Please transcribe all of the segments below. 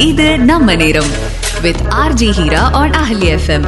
இது நம்ம நேரம் வித் ஆர்ஜி ஹீரா ஆன் அஹலி எஃப்எம்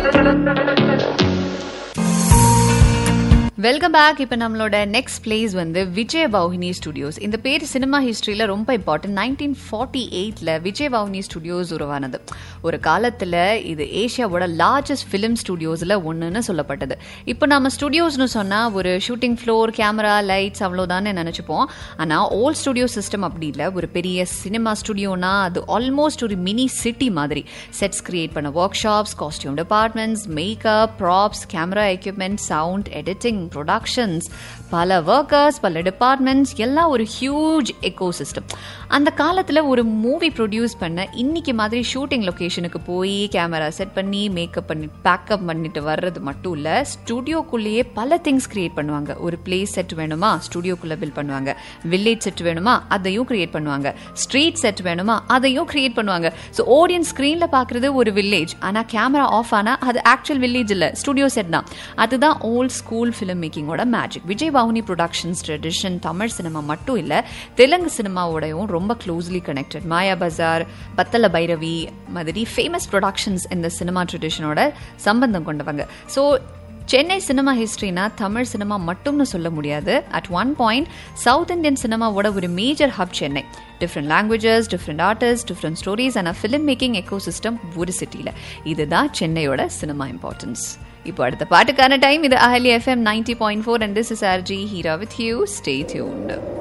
வெல்கம் பேக் இப்போ நம்மளோட நெக்ஸ்ட் பிளேஸ் வந்து விஜய பௌஹினி ஸ்டுடியோஸ் இந்த பேர் சினிமா ஹிஸ்ட்ரியில் ரொம்ப இம்பார்ட்டன்ட் நைன்டீன் ஃபார்ட்டி எயிட்டில் விஜய பௌஹினி ஸ்டுடியோஸ் உருவானது ஒரு காலத்தில் இது ஏஷியாவோட லார்ஜஸ்ட் ஃபிலிம் ஸ்டுடியோஸில் ஒன்றுன்னு சொல்லப்பட்டது இப்போ நம்ம ஸ்டுடியோஸ்னு சொன்னால் ஒரு ஷூட்டிங் ஃப்ளோர் கேமரா லைட்ஸ் அவ்வளோதானே நினச்சிப்போம் ஆனால் ஓல்ட் ஸ்டுடியோ சிஸ்டம் அப்படி இல்லை ஒரு பெரிய சினிமா ஸ்டுடியோனா அது ஆல்மோஸ்ட் ஒரு மினி சிட்டி மாதிரி செட்ஸ் கிரியேட் பண்ண workshops costume departments makeup props camera equipment sound editing productions பல ஒர்க்கர்ஸ் பல டிபார்ட்மெண்ட்ஸ் எல்லாம் ஒரு ஹியூஜ் எக்கோ சிஸ்டம் அந்த காலத்தில் ஒரு மூவி ப்ரொடியூஸ் பண்ண இன்னைக்கு மாதிரி ஷூட்டிங் லொக்கேஷனுக்கு போய் கேமரா செட் பண்ணி மேக்கப் பண்ணி பேக்கப் பண்ணிட்டு வர்றது மட்டும் இல்லை ஸ்டுடியோக்குள்ளேயே பல திங்ஸ் கிரியேட் பண்ணுவாங்க ஒரு பிளேஸ் செட் வேணுமா ஸ்டுடியோக்குள்ளே பில் பண்ணுவாங்க வில்லேஜ் செட் வேணுமா அதையும் கிரியேட் பண்ணுவாங்க ஸ்ட்ரீட் செட் வேணுமா அதையும் கிரியேட் பண்ணுவாங்க ஸோ ஆடியன்ஸ் ஸ்க்ரீனில் பார்க்குறது ஒரு வில்லேஜ் ஆனால் கேமரா ஆஃப் ஆனால் அது ஆக்சுவல் வில்லேஜ் இல்லை ஸ்டுடியோ செட் தான் அதுதான் ஓல்ட் ஸ்கூல் ஃபிலிம் மேக்கிங்கோட magic Vijaya Vauhini productions tradition Tamil cinema மட்டும் இல்லை தெலுங்கு சினிமாவோடையும் ரொம்ப க்ளோஸ்லி கனெக்டட் மாயா பஜார் பத்தல பைரவி மாதிரி ஃபேமஸ் ப்ரொடக்ஷன்ஸ் இந்த சினிமா ட்ரெடிஷனோட சம்பந்தம் கொண்டவங்க ஸோ சென்னை சினிமா ஹிஸ்ட்ரினா தமிழ் சினிமா மட்டும்னு சொல்ல முடியாது at one point South Indian சினிமாவோட ஒரு major hub Chennai different languages different artist different stories and film making ecosystem ஒரு சிட்டியில் இதுதான் சென்னையோட சினிமா இம்பார்ட்டன்ஸ் இப்போ அடுத்த பாட்டுக்கான டைம் இது அஹலி FM ninety point four and this is RJ Heera with you stay tuned